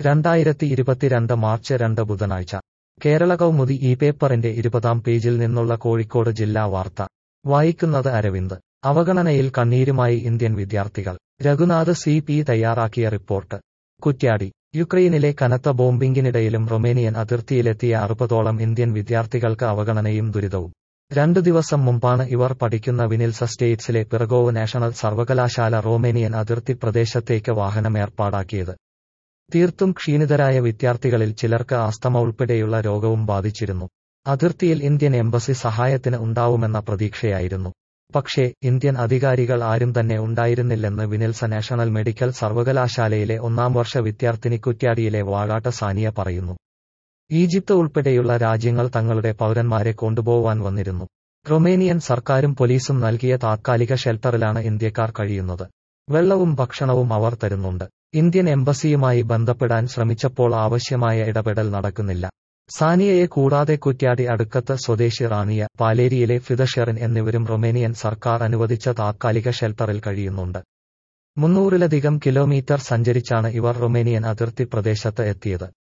രണ്ടായിരത്തി ഇരുപത്തിരണ്ട് മാർച്ച് രണ്ട് ബുധനാഴ്ച കേരള കൗമുദി ഈ പേപ്പറിന്റെ ഇരുപതാം പേജിൽ നിന്നുള്ള കോഴിക്കോട് ജില്ലാ വാർത്ത വായിക്കുന്നത് അരവിന്ദ് അവഗണനയിൽ കണ്ണീരുമായി ഇന്ത്യൻ വിദ്യാർത്ഥികൾ രഘുനാഥ് സി പി തയ്യാറാക്കിയ റിപ്പോർട്ട് കുറ്റ്യാടി യുക്രൈനിലെ കനത്ത ബോംബിംഗിനിടയിലും റൊമേനിയൻ അതിർത്തിയിലെത്തിയ അറുപതോളം ഇന്ത്യൻ വിദ്യാർത്ഥികൾക്ക് അവഗണനയും ദുരിതവും രണ്ടു ദിവസം മുമ്പാണ് ഇവർ പഠിക്കുന്ന വിനിൽസ സ്റ്റേറ്റ്സിലെ പിറഗോവ് നാഷണൽ സർവകലാശാല റോമേനിയൻ അതിർത്തി പ്രദേശത്തേക്ക് വാഹനം ഏർപ്പാടാക്കിയത് തീർത്തും ക്ഷീണിതരായ വിദ്യാർത്ഥികളിൽ ചിലർക്ക് ആസ്തമ ഉൾപ്പെടെയുള്ള രോഗവും ബാധിച്ചിരുന്നു അതിർത്തിയിൽ ഇന്ത്യൻ എംബസി സഹായത്തിന് ഉണ്ടാവുമെന്ന പ്രതീക്ഷയായിരുന്നു പക്ഷേ ഇന്ത്യൻ അധികാരികൾ ആരും തന്നെ ഉണ്ടായിരുന്നില്ലെന്ന് വിനിൽസ നാഷണൽ മെഡിക്കൽ സർവകലാശാലയിലെ ഒന്നാം വർഷ വിദ്യാർത്ഥിനി കുറ്റ്യാടിയിലെ വാഴാട്ട സാനിയ പറയുന്നു ഈജിപ്ത് ഉൾപ്പെടെയുള്ള രാജ്യങ്ങൾ തങ്ങളുടെ പൗരന്മാരെ കൊണ്ടുപോവാൻ വന്നിരുന്നു റൊമേനിയൻ സർക്കാരും പോലീസും നൽകിയ താത്കാലിക ഷെൽട്ടറിലാണ് ഇന്ത്യക്കാർ കഴിയുന്നത് വെള്ളവും ഭക്ഷണവും അവർ തരുന്നുണ്ട് ഇന്ത്യൻ എംബസിയുമായി ബന്ധപ്പെടാൻ ശ്രമിച്ചപ്പോൾ ആവശ്യമായ ഇടപെടൽ നടക്കുന്നില്ല സാനിയയെ കൂടാതെ കുറ്റ്യാടി അടുക്കത്ത് സ്വദേശി റാണിയ പാലേരിയിലെ ഫിദഷെറിൻ എന്നിവരും റൊമേനിയൻ സർക്കാർ അനുവദിച്ച താത്കാലിക ഷെൽട്ടറിൽ കഴിയുന്നുണ്ട് മുന്നൂറിലധികം കിലോമീറ്റർ സഞ്ചരിച്ചാണ് ഇവർ റൊമേനിയൻ അതിർത്തി പ്രദേശത്ത് എത്തിയത്